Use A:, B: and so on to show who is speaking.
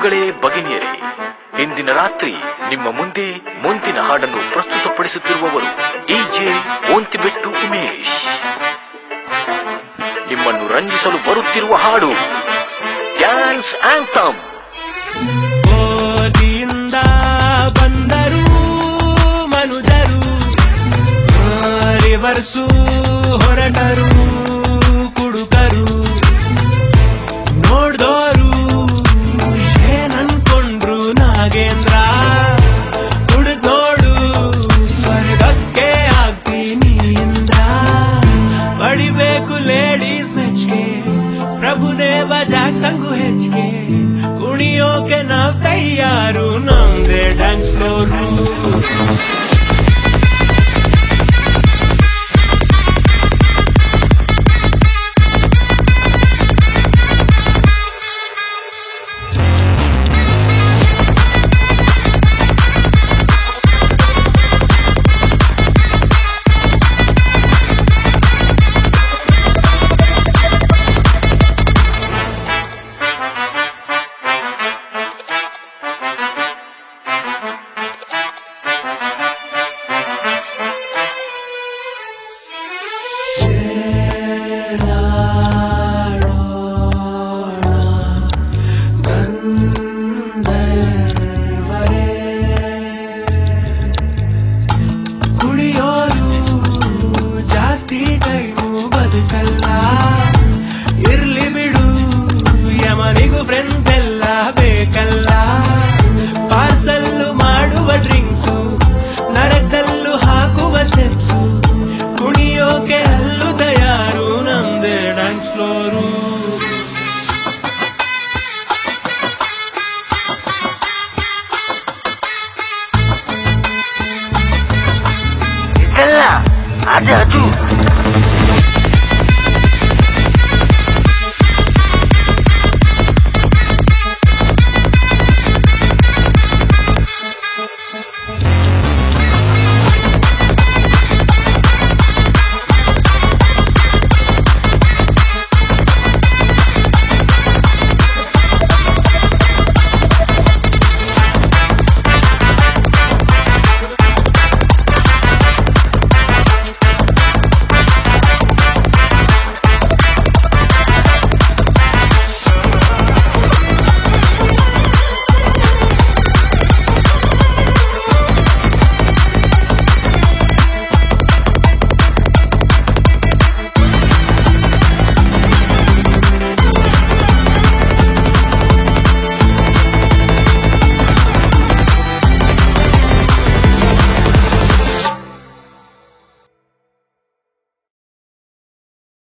A: ಬಂಧುಗಳೇ ಭಗಿನಿಯರೇ ಇಂದಿನ ರಾತ್ರಿ ನಿಮ್ಮ ಮುಂದೆ ಮುಂದಿನ ಹಾಡನ್ನು ಪ್ರಸ್ತುತಪಡಿಸುತ್ತಿರುವವರು ಡಿಜೆ ಓಂತಿಬೆಟ್ಟು ಉಮೇಶ್ ನಿಮ್ಮನ್ನು ರಂಜಿಸಲು ಬರುತ್ತಿರುವ ಹಾಡು ಡ್ಯಾನ್ಸ್ ಆಂಥಮ್
B: ಓದಿಯಿಂದ ಬಂದರು ಮನುಜರು ರಿವರ್ಸು ಹೊರಟರು ಕುಡುಕರು ನೋಡ್ದೋರು ಏನನ್ಕೊಂಡ್ರು ನಾಗೇಂದ್ರ ಕುಡಿದ್ ನೋಡು ಸ್ವರ್ಗಕ್ಕೆ ಆಗ್ತೀನಿ ಇಂದ್ರ ಪಡಿಬೇಕು ಲೇಡೀಸ್ ಮೆಚ್ಗೆ ಪ್ರಭುದೇವ ಜಾಕ್ಸಂಗು ಹೆಚ್ಚಿಗೆ ಕುಣಿಯೋಕೆ ನಾವ್ ತಯಾರು ನಮ್ದೇ ಡ್ಯಾನ್ಸ್ ಫ್ಲೋರು ಕುಡಿಯೋರು ಜಾಸ್ತಿ ಟೈಮು ಬದುಕಲ್ಲ ಇರ್ಲಿ ಬಿಡು ಯಮನಿಗೂ ಫ್ರೆಂಡ್ಸ್ ಎಲ್ಲ ಬೇಕಲ್ಲ ಪಾರ್ಸಲ್ಲು ಮಾಡುವ ಡ್ರಿಂಕ್ಸು ನರಕಲ್ಲೂ ಹಾಕುವ ಸ್ಟೆಪ್ಸು ಕುಣಿಯೋಕೆ ಅಲ್ಲೂ ತಯಾರು ನಮ್ದೇ ಡ್ಯಾನ್ಸ್ ಫ್ಲೋರು
C: ಇದಲ್ಲ ಅದು ಅದು